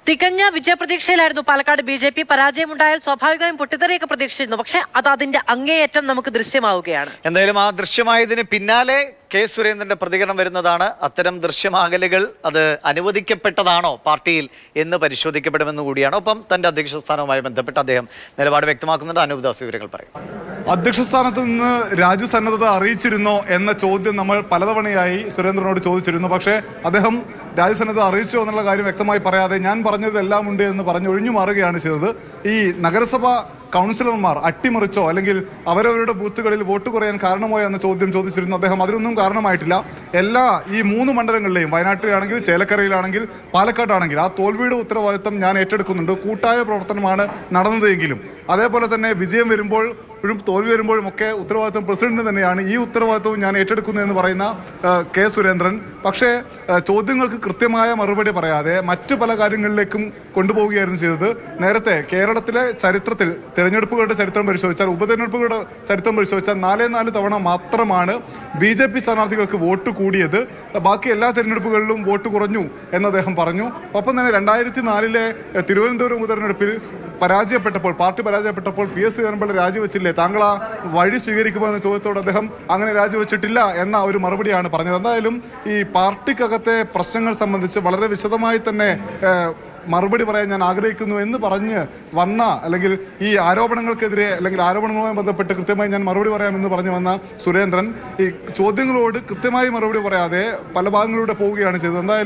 തികഞ്ഞ വിജയപ്രതീക്ഷയിലായിരുന്നു Palakkad B J P പരാജയമുണ്ടായാൽ സ്വാഭാവികമായും പൊട്ടിത്തെറിയൊക്കെ പ്രതീക്ഷിച്ചിരുന്നു പക്ഷെ അത് അതിന്റെ അങ്ങേയറ്റം നമുക്ക് ദൃശ്യമാവുകയാണ് എന്തായാലും ആ ദൃശ്യമായതിന് പിന്നാലെ കെ സുരേന്ദ്രന്റെ പ്രതികരണം വരുന്നതാണ് അത്തരം ദൃശ്യമാകലുകൾ അത് അനുവദിക്കപ്പെട്ടതാണോ പാർട്ടിയിൽ എന്ന് പരിശോധിക്കപ്പെടുമെന്ന് കൂടിയാണ് ഒപ്പം തന്റെ അധ്യക്ഷ സ്ഥാനവുമായി ബന്ധപ്പെട്ട് അദ്ദേഹം നിലപാട് വ്യക്തമാക്കുന്നുണ്ട് അനൂപദാസ് വിവരങ്ങൾ പറയും അധ്യക്ഷ സ്ഥാനത്ത് നിന്ന് രാജ്യസന്നദ്ധത അറിയിച്ചിരുന്നോ എന്ന ചോദ്യം നമ്മൾ പലതവണയായി സുരേന്ദ്രനോട് ചോദിച്ചിരുന്നു പക്ഷേ അദ്ദേഹം രാജ്യസന്നദ്ധത അറിയിച്ചോ എന്നുള്ള കാര്യം വ്യക്തമായി പറയാതെ ഞാൻ പറഞ്ഞതിലെല്ലാം ഉണ്ട് എന്ന് പറഞ്ഞ് ഒഴിഞ്ഞു മാറുകയാണ് ചെയ്തത് ഈ നഗരസഭ കൗൺസിലർമാർ അട്ടിമറിച്ചോ അല്ലെങ്കിൽ അവരവരുടെ ബൂത്തുകളിൽ വോട്ട് കുറയാൻ കാരണമായോ എന്ന ചോദ്യം ചോദിച്ചിരുന്നു അദ്ദേഹം അതിനൊന്നും കാരണമായിട്ടില്ല എല്ലാ ഈ മൂന്ന് മണ്ഡലങ്ങളിലെയും വയനാട്ടിലാണെങ്കിൽ ചേലക്കരയിലാണെങ്കിൽ പാലക്കാടാണെങ്കിൽ ആ തോൽവിയുടെ ഉത്തരവാദിത്തം ഞാൻ ഏറ്റെടുക്കുന്നുണ്ട് കൂട്ടായ പ്രവർത്തനമാണ് നടന്നതെങ്കിലും അതേപോലെ തന്നെ വിജയം വരുമ്പോൾ ും തോൽവി വരുമ്പോഴും ഒക്കെ ഉത്തരവാദിത്വം പ്രസിഡന്റിന് തന്നെയാണ് ഈ ഉത്തരവാദിത്വവും ഞാൻ ഏറ്റെടുക്കുന്നു എന്ന് പറയുന്ന ആ, കെ സുരേന്ദ്രൻ പക്ഷേ ആ, ചോദ്യങ്ങൾക്ക് കൃത്യമായ മറുപടി പറയാതെ മറ്റു പല കാര്യങ്ങളിലേക്കും കൊണ്ടുപോവുകയായിരുന്നു ചെയ്തത് നേരത്തെ കേരളത്തിലെ ചരിത്രത്തിൽ തെരഞ്ഞെടുപ്പുകളുടെ ചരിത്രം പരിശോധിച്ചാൽ ഉപതെരഞ്ഞെടുപ്പുകളുടെ ചരിത്രം പരിശോധിച്ചാൽ നാലേ നാല് തവണ മാത്രമാണ് ബി ജെ പി സ്ഥാനാർത്ഥികൾക്ക് വോട്ട് കൂടിയത് ബാക്കി എല്ലാ തെരഞ്ഞെടുപ്പുകളിലും വോട്ട് കുറഞ്ഞു എന്ന് അദ്ദേഹം പറഞ്ഞു ഒപ്പം തന്നെ രണ്ടായിരത്തി നാലിലെ തിരുവനന്തപുരം ഉപതെരഞ്ഞെടുപ്പിൽ പരാജയപ്പെട്ടപ്പോൾ പാർട്ടി പരാജയപ്പെട്ടപ്പോൾ പി എസ് ശ്രീധരൻപിള്ള രാജിവെച്ചില്ലേ താങ്കൾ ആ വഴി സ്വീകരിക്കുമോ എന്ന ചോദ്യത്തോട് അദ്ദേഹം അങ്ങനെ രാജിവെച്ചിട്ടില്ല എന്ന ഒരു മറുപടിയാണ് പറഞ്ഞത് എന്തായാലും ഈ പാർട്ടിക്കകത്തെ പ്രശ്നങ്ങൾ സംബന്ധിച്ച് വളരെ വിശദമായി തന്നെ ഏഹ്, മറുപടി പറയാൻ ഞാൻ ആഗ്രഹിക്കുന്നു എന്ന് പറഞ്ഞ് വന്ന അല്ലെങ്കിൽ ഈ ആരോപണങ്ങൾക്കെതിരെ അല്ലെങ്കിൽ ആരോപണങ്ങളുമായി ബന്ധപ്പെട്ട് കൃത്യമായി ഞാൻ മറുപടി പറയാമെന്ന് പറഞ്ഞു വന്ന സുരേന്ദ്രൻ ഈ ചോദ്യങ്ങളോട് കൃത്യമായി മറുപടി പറയാതെ പല ഭാഗങ്ങളിലൂടെ പോവുകയാണ് ചെയ്തത് എന്തായാലും